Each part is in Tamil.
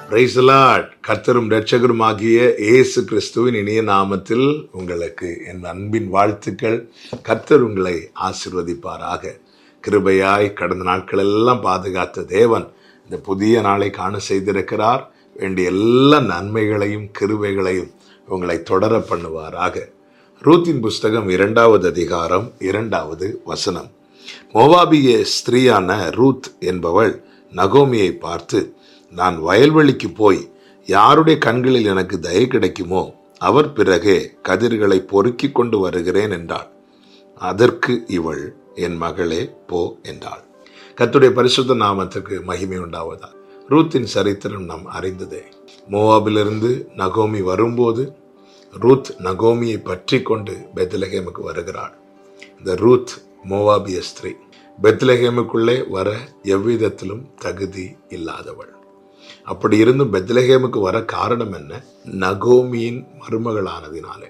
பிரைசலாட் கர்த்தரும் இரட்சகரும் ஆகிய இயேசு கிறிஸ்துவின் இனிய நாமத்தில் உங்களுக்கு என் அன்பின் வாழ்த்துக்கள் கர்த்தர் உங்களை ஆசிர்வதிப்பாராக கிருபையாய் கடந்த நாட்கள் எல்லாம் பாதுகாத்த தேவன் இந்த புதிய நாளை காண செய்திருக்கிறார் வேண்டிய எல்லா நன்மைகளையும் கிருபைகளையும் உங்களை தொடர பண்ணுவாராக ரூத்தின் புஸ்தகம் இரண்டாவது அதிகாரம் இரண்டாவது வசனம் மோவாபிய ஸ்திரீயான ரூத் என்பவள் நகோமியை பார்த்து நான் வயல்வெளிக்கு போய் யாருடைய கண்களில் எனக்கு தயை கிடைக்குமோ அவர் பிறகே கதிர்களை பொறுக்கிக் கொண்டு வருகிறேன் என்றாள் அதற்கு இவள் என் மகளே போ என்றாள் கர்த்தருடைய பரிசுத்த நாமத்துக்கு மகிமை உண்டாவதா ரூத்தின் சரித்திரம் நாம் அறிந்ததே மோவாபிலிருந்து நகோமி வரும்போது ரூத் நகோமியை பற்றி கொண்டு பெத்லஹேமுக்கு வருகிறாள் இந்த ரூத் மோவாபிய ஸ்திரீ பெத்லஹேமுக்குள்ளே வர எவ்விதத்திலும் தகுதி இல்லாதவள் அப்படி இருந்தும் பெத்லஹேமுக்கு வர காரணம் என்ன நகோமியின் மருமகளானதினாலே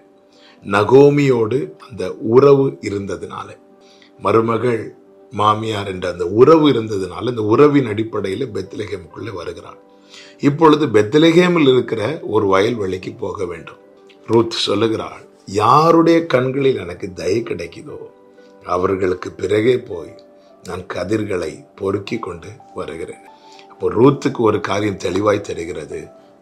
நகோமியோடு அந்த உறவு இருந்ததினாலே மருமகள் மாமியார் என்ற அந்த உறவு இருந்ததுனால இந்த உறவின் அடிப்படையில் பெத்லஹேமுக்குள்ளே வருகிறாள் இப்பொழுது பெத்லஹேமில் இருக்கிற ஒரு வயல்வெளிக்கு போக வேண்டும் ரூத் சொல்லுகிறாள் யாருடைய கண்களில் எனக்கு தயை கிடைக்குதோ அவர்களுக்கு பிறகே போய் நான் கதிர்களை பொறுக்கி கொண்டு வருகிறேன் அப்போ ரூத்துக்கு ஒரு காரியம் தெளிவாய் தெரிகிறது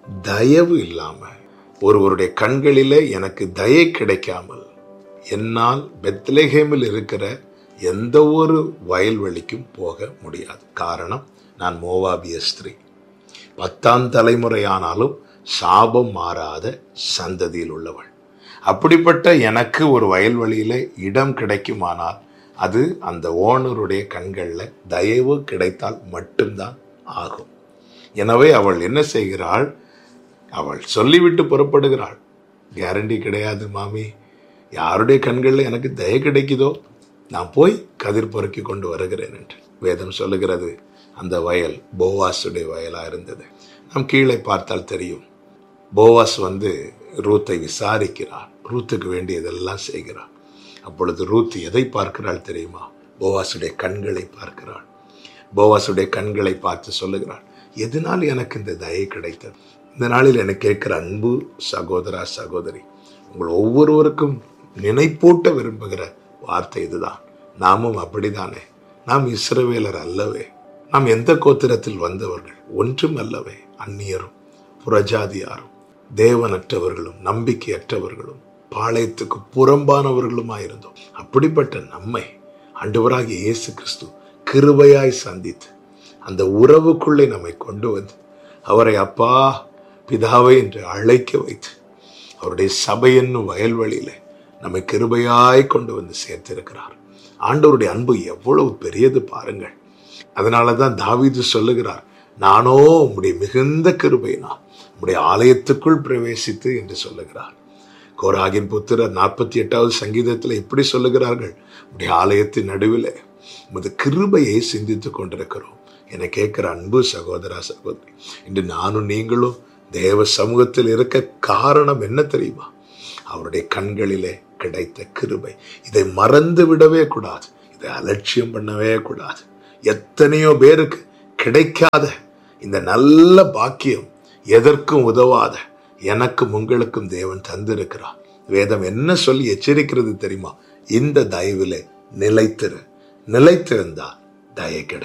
தயவு இல்லாம ஒருவருடைய கண்களிலே எனக்கு தயை கிடைக்காமல் என்னால் பெத்லேஹேமில் இருக்கிற எந்த ஒரு வயல்வெளிக்கும் போக முடியாது காரணம் நான் மோவாபிய ஸ்திரீ பத்தாம் தலைமுறையானாலும் சாபம் மாறாத சந்ததியில் உள்ளவள் அப்படிப்பட்ட எனக்கு ஒரு வயல்வெளியில இடம் கிடைக்குமானால் அது அந்த ஓனருடைய கண்களில் தயவு கிடைத்தால் மட்டும்தான் ஆகும் எனவே அவள் என்ன செய்கிறாள் அவள் சொல்லிவிட்டு புறப்படுகிறாள் கேரண்டி கிடையாது மாமி யாருடைய கண்களில் எனக்கு தய கிடைக்குதோ நான் போய் கதிர் பொறுக்கி கொண்டு வருகிறேன் என்று வேதம் சொல்லுகிறது அந்த வயல் போவாஸுடைய வயலாக இருந்தது நாம் கீழே பார்த்தால் தெரியும் போவாஸ் வந்து ரூத்தை விசாரிக்கிறார் ரூத்துக்கு வேண்டியதெல்லாம் செய்கிறார் அப்பொழுது ரூத் எதை பார்க்கிறாள் தெரியுமா போவாசுடைய கண்களை பார்க்கிறாள் போவாசுடைய கண்களை பார்த்து சொல்லுகிறாள் எதனால் எனக்கு இந்த தயை கிடைத்தது இந்த நாளில் எனக்கு கேட்கிற அன்பு சகோதரா சகோதரி உங்கள் ஒவ்வொருவருக்கும் நினைப்பூட்ட விரும்புகிற வார்த்தை இதுதான் நாமும் அப்படிதானே நாம் இஸ்ரவேலர் அல்லவே நாம் எந்த கோத்திரத்தில் வந்தவர்கள் ஒன்றும் அல்லவே அந்நியரும் புறஜாதியாரும் தேவனற்றவர்களும் நம்பிக்கையற்றவர்களும் பாளையத்துக்கு புறம்பானவர்களுமாயிருந்தோம் அப்படிப்பட்ட நம்மை ஆண்டவராகிய இயேசு கிறிஸ்து கிருபையாய் சந்தித்து அந்த உறவுக்குள்ளே நம்மை கொண்டு வந்து அவரை அப்பா பிதாவை என்று அழைக்க வைத்து அவருடைய சபை என்னும் வயல்வெளியில நம்மை கிருபையாய் கொண்டு வந்து சேர்த்திருக்கிறார் ஆண்டவருடைய அன்பு எவ்வளவு பெரியது பாருங்கள் அதனால தான் தாவீது சொல்லுகிறார் நானோ உம்முடைய மிகுந்த கிருபைனா உம்முடைய ஆலயத்துக்குள் பிரவேசித்து என்று சொல்லுகிறார் கோராகின் புத்திரர் நாற்பத்தி எட்டாவது சங்கீதத்தில் எப்படி சொல்லுகிறார்கள் உடைய ஆலயத்தின் நடுவில் உமது கிருபையை சிந்தித்துக் கொண்டிருக்கிறோம் என கேட்கிற அன்பு சகோதரா சகோதரி இன்று நானும் நீங்களும் தேவ சமூகத்தில் இருக்க காரணம் என்ன தெரியுமா அவருடைய கண்களிலே கிடைத்த கிருபை இதை மறந்து விடவே கூடாது இதை அலட்சியம் பண்ணவே கூடாது எத்தனையோ பேருக்கு கிடைக்காத இந்த நல்ல பாக்கியம் எதற்கும் உதவாத எனக்கும் உங்களுக்கும் தேவன் தந்திருக்கிறார் வேதம் என்ன சொல்லி எச்சரிக்கிறது தெரியுமா இந்த தயவிலே நிலைத்திரு நிலைத்திருந்தால் தயை கிடைக்கும்